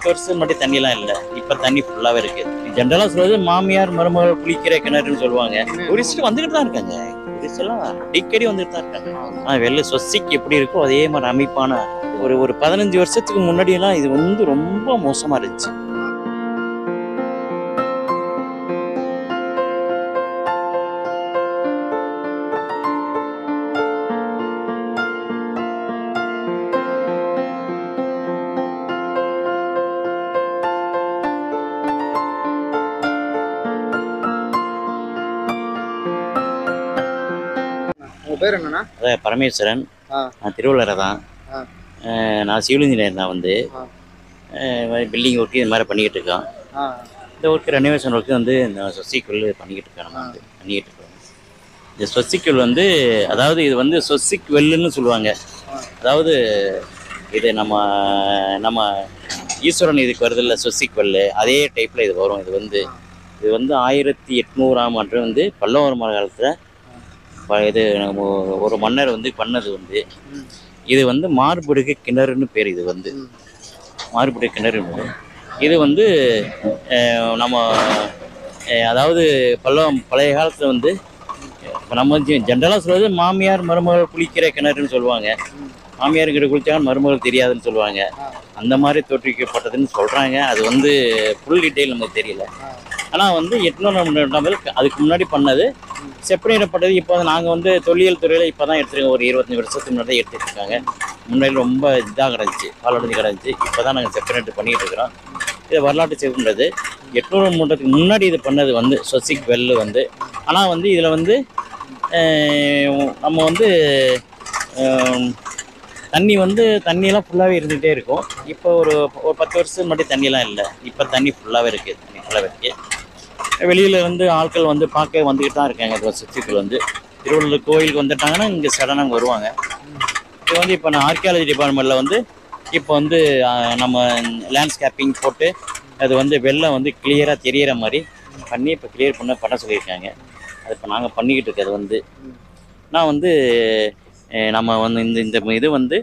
பத்து வருஷம் மட்டும் தண்ணிலாம் இல்லை இப்போ தண்ணி ஃபுல்லாகவே இருக்கு ஜென்ரலாக சொல்றது மாமியார் மருமகள் குளிக்கிற கிணறுன்னு சொல்லுவாங்க டூரிஸ்ட் வந்துகிட்டு தான் இருக்காங்க டூரிஸ்ட் எல்லாம் அடிக்கடி வந்துட்டு தான் இருக்காங்க ஆனால் வெள்ள சொசைக்கு எப்படி இருக்கோ அதே மாதிரி அமைப்பான ஒரு ஒரு பதினஞ்சு வருஷத்துக்கு முன்னாடியெல்லாம் இது வந்து ரொம்ப மோசமாக இருந்துச்சு உங்க பேர் என்னண்ணா அதான் பரமேஸ்வரன் ஆ. நான் திருவள்ளரை தான் ஆ. அஹ் நான் சிவில் இன்ஜினியர் தான் வந்து ஆ. பில்டிங் ஒர்க்கு இது மாதிரி பண்ணிக்கிட்டு இருக்கோம் ஆ இந்த ஒர்க்கு ரெனோவேஷன் ஒர்க்கு வந்து இந்த சொசிக்குள் பண்ணிக்கிட்டு இருக்கோம் நம்ம வந்து பண்ணிக்கிட்டு இருக்கோம் இந்த சொசிக்குள் வந்து அதாவது இது வந்து சொசிக் வெல்லுன்னு சொல்லுவாங்க அதாவது இது நம்ம நம்ம ஈஸ்வரன் இதுக்கு வருது இல்லை சொசிக் வெல்லு அதே டைப்பில் இது வரும் இது வந்து இது வந்து ஆயிரத்தி எட்நூறாம் ஆண்டு வந்து பல்லவர் மர காலத்தில் இது நம்ம ஒரு மன்னர் வந்து பண்ணது வந்து ம். இது வந்து மார்புடுகு கிணறுன்னு பேர் இது வந்து ம். மார்புடுகு கிணறு இது வந்து அஹ், நம்ம அஹ், அதாவது பல்லவ பழைய காலத்தில் வந்து இப்போ நம்ம ஜென்ரலாக சொல்றது மாமியார் மருமகள் குளிக்கிற கிணறுன்னு சொல்லுவாங்க ம். மாமியார் கிட்ட குளிச்சாங்க மருமகள் தெரியாதுன்னு சொல்லுவாங்க ஆ. அந்த மாதிரி தோற்றுவிக்கப்பட்டதுன்னு சொல்கிறாங்க அது வந்து ஃபுல் டீட்டெயில் நமக்கு தெரியல ஆ. ஆனால் வந்து எட்நூறு நபர் அதுக்கு முன்னாடி பண்ணது செப்பரேட்டப்பட்டது இப்போ நாங்கள் வந்து தொல்லியல் துறையில் இப்போ தான் எடுத்துருக்கோம் ஒரு இருபத்தஞ்சி வருஷத்துக்கு முன்னாடி எடுத்துட்டு இருக்காங்க முன்னாடி ரொம்ப இதாக கிடந்துச்சு பாலடைஞ்சு கிடந்துச்சு இப்போ தான் நாங்கள் செப்பரேட் பண்ணிகிட்டு இருக்கிறோம் இது வரலாற்று சிறப்புன்றது எட்நூறு மூன்றத்துக்கு முன்னாடி இது பண்ணது வந்து சொசிக் வெல்லு வந்து ஆனால் வந்து இதில் வந்து அஹ், நம்ம வந்து அஹ், தண்ணி வந்து தண்ணியெல்லாம் ஃபுல்லாகவே இருந்துகிட்டே இருக்கும் இப்போ ஒரு ஒரு பத்து வருஷத்துக்கு முன்னாடி தண்ணியெல்லாம் இல்லை இப்போ தண்ணி ஃபுல்லாகவே இருக்குது தண்ணி ஃபுல்லாகவே இருக்குது வெளியில் வந்து ஆட்கள் வந்து பார்க்க வந்துக்கிட்டு தான் இருக்காங்க இப்போ சுற்றிகள் வந்து திருவள்ளூர் கோயிலுக்கு வந்துட்டாங்கன்னா இங்கே சடனாக வருவாங்க இது வந்து இப்போ நான் ஆர்கியாலஜி டிபார்ட்மெண்ட்டில் வந்து இப்போ வந்து ஆஹ், நம்ம லேண்ட்ஸ்கேப்பிங் போட்டு அது வந்து வெள்ளம் வந்து கிளியராக தெரியற மாதிரி பண்ணி இப்போ கிளியர் பண்ண பண்ண சொல்லியிருக்காங்க அது இப்போ நாங்கள் பண்ணிக்கிட்டு இருக்கிறது வந்து நான் வந்து அஹ், நம்ம வந்து இந்த இந்த இது வந்து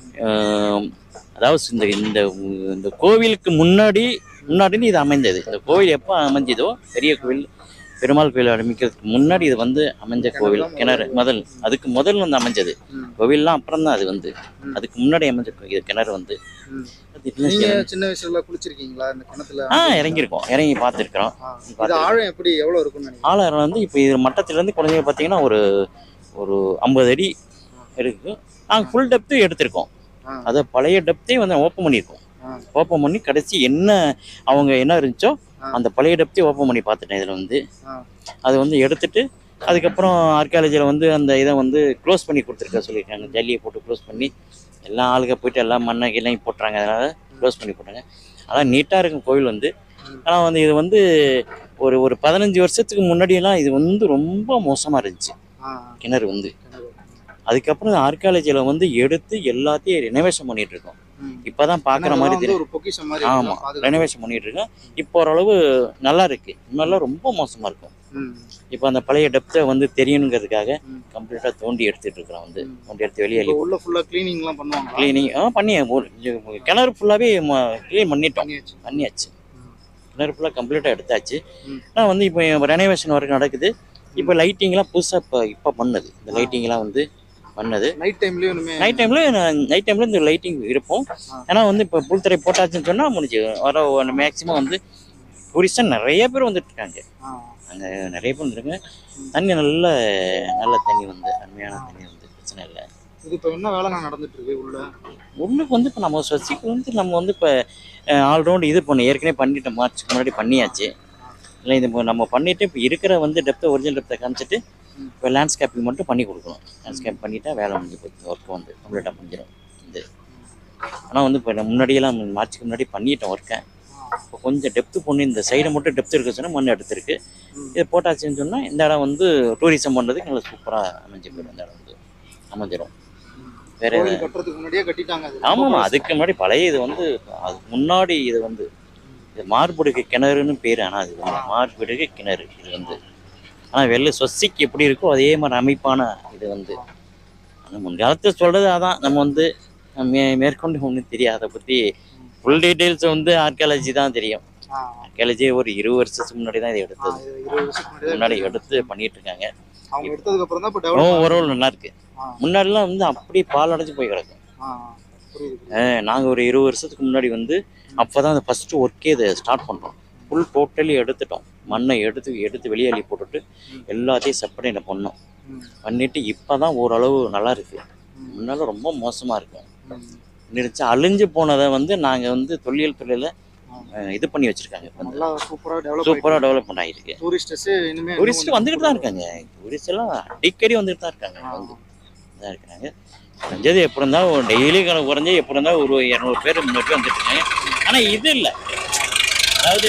அஹ், அதாவது இந்த இந்த இந்த கோவிலுக்கு முன்னாடி முன்னாடி இது அமைந்தது இந்த கோவில் எப்போ அமைஞ்சதோ பெரிய கோவில் பெருமாள் கோவில் ஆரம்பிக்கிறதுக்கு முன்னாடி இது வந்து அமைஞ்ச கோவில் கிணறு முதல் அதுக்கு முதல் வந்து அமைஞ்சது ம். கோவில்லாம் அப்புறம் தான் அது வந்து ம். அதுக்கு முன்னாடி அமைஞ்ச கோ- இது கிணறு வந்து ம். அது என்ன நீங்க செய்யணும்? சின்ன வயசுல குளிச்சிருக்கீங்களா இந்த கிணத்துல ஆ இறங்கியிருக்கோம் இறங்கி பார்த்துருக்குறோம் ஆ. இது ஆழம் எப்படி எவ்வளவு இருக்கும்னு நினைக்கிறீங்க ஆளாரம் வந்து இப்போ இது மட்டத்துலேருந்து குறைஞ்சது பார்த்தீங்கன்னா ஒரு ஒரு ஐம்பது அடி இருக்கு நாங்கள் ஃபுல் டெப்த்து எடுத்திருக்கோம் ஆ. அதை பழைய டெப்த்தே வந்து ஓப்பன் பண்ணியிருக்கோம் ஆ. ஓப்பன் பண்ணி கடைசி என்ன அவங்க என்ன இருந்துச்சோ ஆ. அந்த பழைய டெப்த்தே ஓப்பன் பண்ணி பார்த்துட்டேன் இதில் வந்து ஆ. அது வந்து எடுத்துட்டு அதுக்கப்புறம் ஆர்கியாலஜியில் வந்து அந்த இதை வந்து க்ளோஸ் பண்ணி கொடுத்துருக்க சொல்லியிருக்காங்க ஜல்லியை போட்டு க்ளோஸ் பண்ணி எல்லா ஆளுங்க போயிட்டு எல்லாம் மண்ணை எல்லாம் போட்டுறாங்க அதனால் க்ளோஸ் பண்ணி போட்டாங்க அதான் நீட்டாக இருக்கும் கோவில் வந்து ஆனால் வந்து இது வந்து ஒரு ஒரு பதினஞ்சு வருஷத்துக்கு முன்னாடியெல்லாம் இது வந்து ரொம்ப மோசமாக இருந்துச்சு ஆ. கிணறு வந்து கிணறு. அதுக்கப்புறம் ஆர்கியாலஜியில் வந்து எடுத்து எல்லாத்தையும் ரெனோவேஷன் பண்ணிட்டு இருக்கோம் ம். இப்போதான் பார்க்குற கிணறுலாம் மாதிரி வந்து தெரியும் ஒரு பொக்கிஷம் மாதிரி ஆமாம் இதெல்லாம் பாதுகாப்பு. ரெனோவேஷன் பண்ணிட்டு இருக்கோம் இப்போ ஓரளவு நல்லா இருக்கு முன்னெல்லாம் ரொம்ப மோசமாக இருக்கும் ம். இப்போ அந்த பழைய டெப்த்தை வந்து தெரியணுங்கிறதுக்காக ம். கம்ப்ளீட்டாக தோண்டி எடுத்துட்டு இருக்கிறோம் வந்து ம். தோண்டி எடுத்து வெளியே இப்போ உள்ள ஃபுல்லா கிளீனிங் எல்லாம் பண்ணுவாங்க கிளீனிங் ஆ பண்ணி ஒரு- கிணறு ஃபுல்லாகவே க்ளீன் பண்ணிட்டோம் பண்ணியாச்சு பண்ணியாச்சு ம். கிணறு ஃபுல்லாக கம்ப்ளீட்டாக எடுத்தாச்சு ம். ஆனால் வந்து இப்போ ரெனோவேஷன் ஒர்க் நடக்குது இப்போ லைட்டிங்லாம் புதுசாக இப்போ இப்போ பண்ணது இந்த லைட்டிங்லாம் வந்து பண்ணது நைட் டைம்லயும் இனிமே நைட் டைமில் நைட் டைமில் இந்த லைட்டிங் இருக்கும் ஆ. ஏன்னா வந்து இப்போ புல்தரை போட்டாச்சுன்னு சொன்னால் முடிஞ்சு வர மேக்ஸிமம் வந்து டூரிஸ்டாக நிறைய பேர் வந்துட்டு இருக்காங்க ஆ. அங்கே நிறைய பேர் வந்துருங்க ம். தண்ணி நல்ல நல்ல தண்ணி வந்து அருமையான தண்ணி வந்து பிரச்சனை இல்லை இது இப்போ என்ன வேலை நடந்துட்டு இருக்கு உள்ள ஒன்றுக்கு வந்து இப்போ நம்ம சொசைக்கு வந்து நம்ம வந்து இப்போ ஆல்ரவுண்ட் இது பண்ணி ஏற்கனவே பண்ணிட்டோம் மார்ச்சுக்கு முன்னாடி பண்ணியாச்சு இல்லை இது இப்போ நம்ம பண்ணிவிட்டு இப்போ இருக்கிற வந்து டெப்த்தை ஒரிஜினல் டெப்த்தை காமிச்சிட்டு ம். இப்போ லேண்ட்ஸ்கேப்பிங் மட்டும் பண்ணி கொடுக்கணும் லேண்ட்ஸ்கேப் பண்ணிட்டா வேலை முடிஞ்சு போச்சு ஒர்க் வந்து கம்ப்ளீட்டாக முடிஞ்சிடும் இது ஆனால் வந்து இப்போ முன்னாடியெல்லாம் மார்ச்சுக்கு முன்னாடி பண்ணிட்டோம் ஒர்க்கை இப்போ கொஞ்சம் டெப்த்து பொண்ணு இந்த சைடை மட்டும் டெப்த் இருக்க சொன்னால் மண் எடுத்துருக்கு ம். இது போட்டாச்சுன்னு சொன்னால் இந்த இடம் வந்து டூரிசம் பண்ணுறதுக்கு நல்லா சூப்பராக அமைஞ்சு போயிடும் இந்த இடம் வந்து அமைஞ்சிரும் வேற கோவில் கட்டுறதுக்கு முன்னாடியே கட்டிட்டாங்க அது ஆமாம் அதுக்கு முன்னாடி பழைய இது வந்து அதுக்கு முன்னாடி இது வந்து இது மார்புடுகு கிணறுன்னு பேர் ஆனால் அது வந்து மார்புடுகு கிணறு இது வந்து ஆனால் வெள்ளை சொசைக்கு எப்படி இருக்கோ அதே மாதிரி அமைப்பான இது வந்து ஆனால் முன்காலத்தில் சொல்கிறது அதான் நம்ம வந்து மே மேற்கொண்டு ஒன்றும் தெரியாது அதை பற்றி ஃபுல் டீட்டெயில்ஸ் வந்து ஆர்கியாலஜி தான் தெரியும் ஆ, ஆர்கியாலஜி ஒரு இருபது வருஷத்துக்கு முன்னாடி தான் இதை ஆ, எடுத்தது இது இருபது வருஷத்துக்கு முன்னாடி முன்னாடி எடுத்து பண்ணிட்டு இருக்காங்க அவங்க எடுத்ததுக்கு அப்புறம் தான் இப்போ ஓ டெவலப் ஓரளவு நல்லா இருக்கு ஆ. முன்னாடிலாம் வந்து அப்படியே பால் அடைஞ்சு போய் கிடக்கும் புரியுது புரியுது. அஹ் நாங்க ஒரு இருபது வருஷத்துக்கு முன்னாடி வந்து அப்பதான் அந்த ஃபர்ஸ்ட் ஒர்க்கே இதை ஸ்டார்ட் பண்றோம் ஃபுல் டோட்டலி எடுத்துட்டோம் மண்ணை எடுத்து எடுத்து வெளியே அள்ளி போட்டுட்டு எல்லாத்தையும் செப்பரேட் பண்ணோம் ம், பண்ணிட்டு இப்பதான் ஓரளவு நல்லா இருக்கு ம், முன்னால ரொம்ப மோசமா இருக்கும் ம். நினைச்சு அழிஞ்சு போனதை வந்து நாங்க வந்து தொல்லியல் துறையில அஹ், இது பண்ணி வச்சிருக்காங்க இப்ப வந்து நல்லா சூப்பரா டெவலப் சூப்பரா டெவலப்மெண்ட் ஆயிருக்கு டூரிஸ்டர்ஸ் இனிமே டூரிஸ்ட் வந்துகிட்டு தான் இருக்காங்க டூரிஸ்ட் எல்லாம் அடிக்கடி வந்துட்டு தான் இருக்காங்க ஆ. வந்து தான் இருக்காங்க குறைஞ்சது எப்படி இருந்தாலும் டெய்லி கணக்கு குறைஞ்சு எப்படி இருந்தாலும் ஒரு இரநூறு பேர் முந்நூறு பேர் வந்துட்டு இருக்காங்க ஆனால் இது இல்லை அதாவது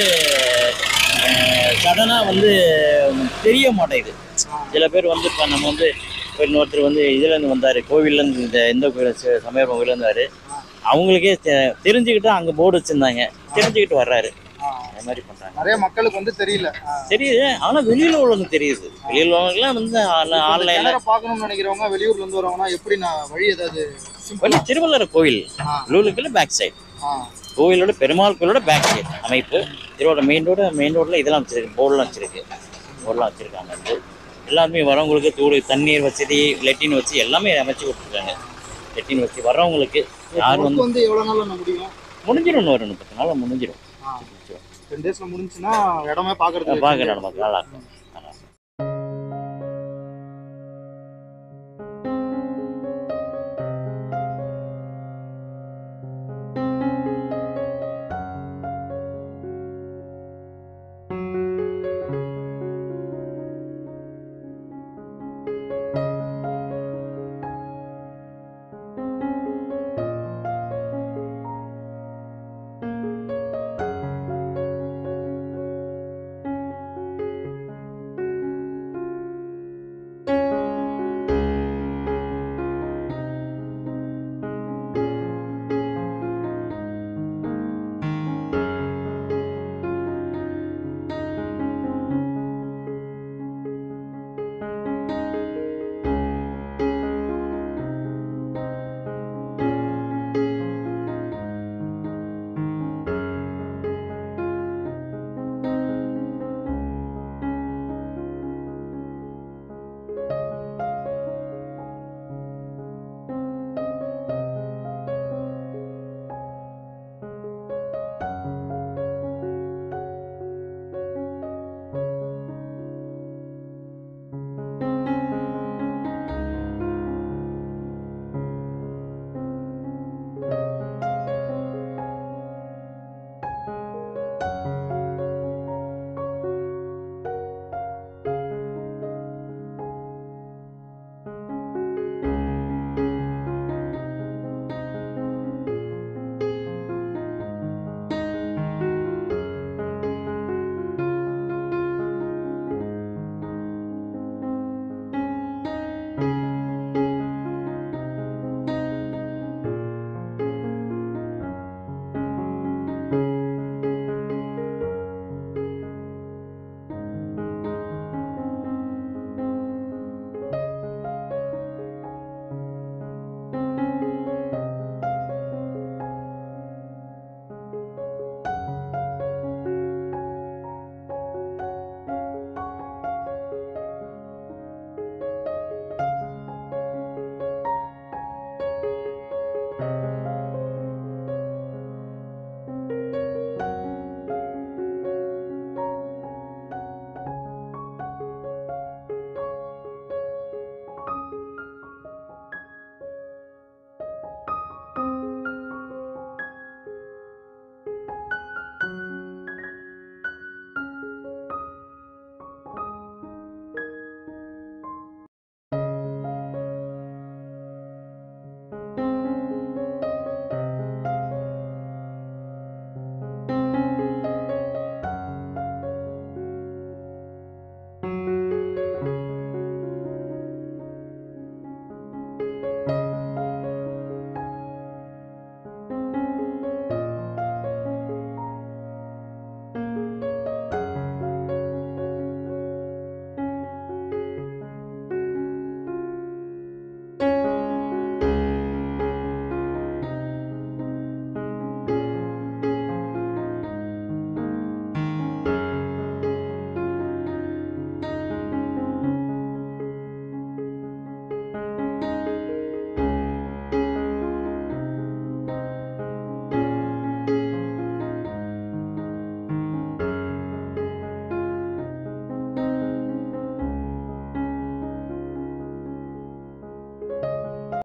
சடனாக வந்து தெரிய மாட்டேங்குது சில பேர் வந்து இப்போ நம்ம வந்து இப்போ இன்னொருத்தர் வந்து இதுலேருந்து வந்தார் கோவில்லேருந்து இந்த எந்த கோயில் ச- சமயபுரம் கோயிலேருந்து வந்தார் அவங்களுக்கே தெ- தெரிஞ்சுக்கிட்டு அங்கே போர்டு வச்சுருந்தாங்க தெரிஞ்சுக்கிட்டு வர்றாரு அது மாதிரி பண்ணுறாங்க நிறைய மக்களுக்கு வந்து தெரியல தெரியுது ஆனால் வெளியில் உள்ளவங்க தெரியுது வெளியில் உள்ளவங்கலாம் வந்து ஆன்லைனில் கிணற பார்க்கணும்னு நினைக்கிறவங்க வெளியூர்ல இருந்து வரவங்கன்னா எப்படி நான் வழி ஏதாவது simple வெளி திருவள்ளர கோவில் ஆ. லூலுக்குள்ள பேக் சைடு ஆ, கோவிலோட பெருமாள் கோவிலோட பேக் சைடு அமைப்பு திருவோட மெயின் ரோடு மெயின் ரோட்ல இதெல்லாம் வச்சிருக்கு போர்டெலாம் வச்சிருக்கு போர்டெலாம் வச்சிருக்காங்க வந்து எல்லாருமே வரவங்களுக்கு தூடு தண்ணீர் வசதி லெட்டின் வச்சு எல்லாமே அமைச்சு கொடுத்துருக்காங்க லெட்டின் வச்சு வர்றவங்களுக்கு யார் work வந்து வந்து எவ்வளவு நாள்ல முடியும் முடிஞ்சிடும் இன்னும் ஒரு முப்பத்தி நாள் முடிஞ்சிடும் டென் டேஸ்ல முடிஞ்சுன்னா இடமே பாக்குறது பார்க்க நமக்கு நல்லா இருக்கும்